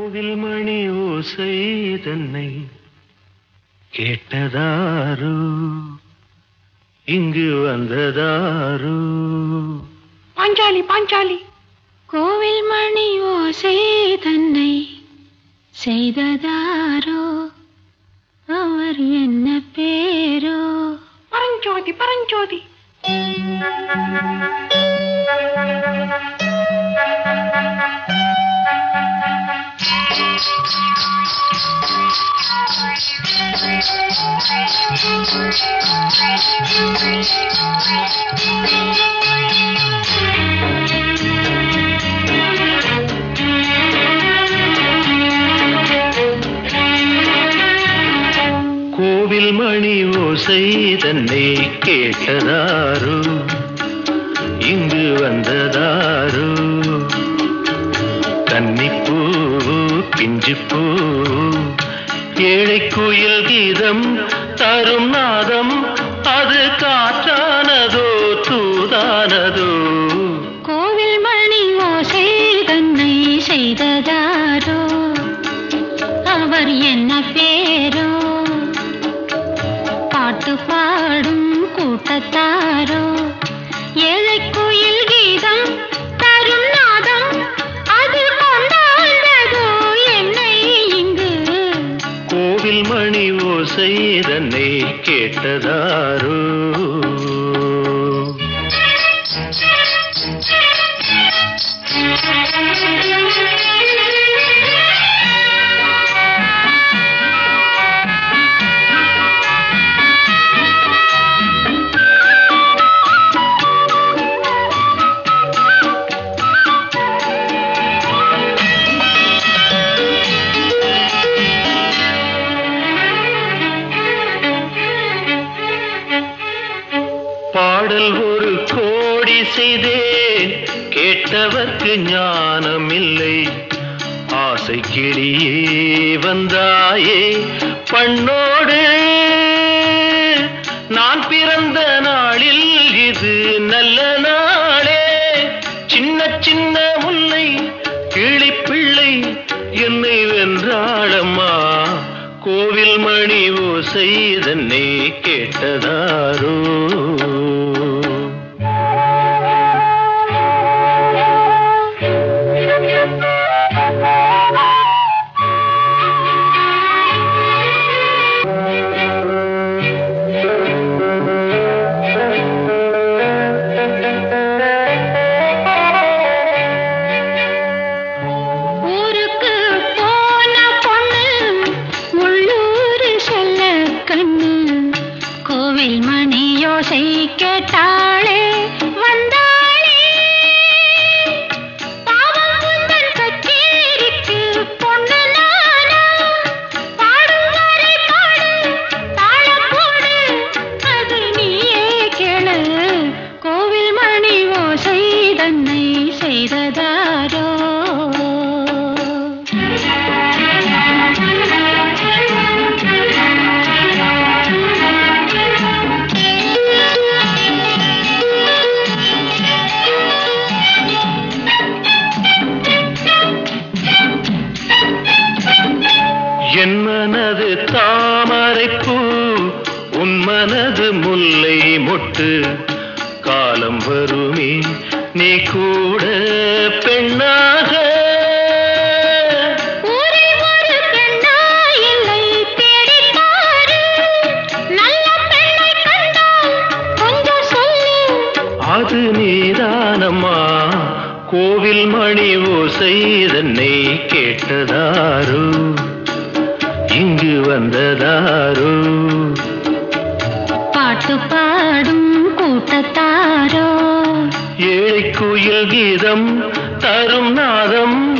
கோவில் மணி ஓசை தன்னை கேட்டதாரு இங்கு வந்ததாரு பாஞ்சாலி பாஞ்சாலி கோவில் மணி ஓசை தன்னை செய்ததாரோ அவர் என்ன பேரோ பரஞ்சோதி பரஞ்சோதி கோவில் மணி ஓசை தன்னை கேட்டதாரு இங்கு வந்ததாரு கன்னிப்பூ பிஞ்சுப்பூ ஏழை குயில் கீதம் தரும் நாதம் அது காற்றானதோ தூதானதோ கோவில் மணி ஓசை தன்னை செய்ததாரோ அவர் என்ன பேரோ பாட்டு பாடும் கூட்டத்தாரோ ஏழை கோயில் கீதம் தரும் நாதம் அது கொண்டாண்டதோ என்னை இங்கு கோவில் மணி ஓசை தன்னை கேட்டதாரோ பாடல் ஒரு கோடி செய்தேன் கேட்டவர்க்கு ஞானம் இல்லை ஆசை கிளியே வந்தாயே பண்ணோடு நான் பிறந்த நாளில் இது நல்ல நாளே சின்ன சின்ன முல்லை கிளிப்பிள்ளை என்னை வென்றாளம்மா கோவில் மணி ஓசை தன்னை கேட்டதாரோ ஊருக்கு போன பொண்ணு உள்ளூர் செல்ல கண்ணு கோவில் மணி யோசை கேட்டாளே வந்தாளே பாவம் உந்தன் கச்சேரிக்கு பொண்ணு நானா பாடும் வரை பாடு தாளம் போடு அது நீயே கேளு கோவில் மணி ஓசை தன்னை செய்ததாரோ என் மனது தாமரைப்பூ உன் மனது முல்லை மொட்டு காலம் வருமே நீ கூட பெண்ணாக ஊரில் ஒரு பெண்ணா இல்லை தேடிப் பாரு. நல்ல பெண்ணைக் கண்டால் கொஞ்சம் சொல்லு. அது நீதானம்மா கோவில் மணி ஓசை தன்னை கேட்டதாரு இங்கு வந்ததாரு பாட்டு பாடும் கூட்டத்தாரோ ஏழை குயில் கீதம் தரும் நாதம்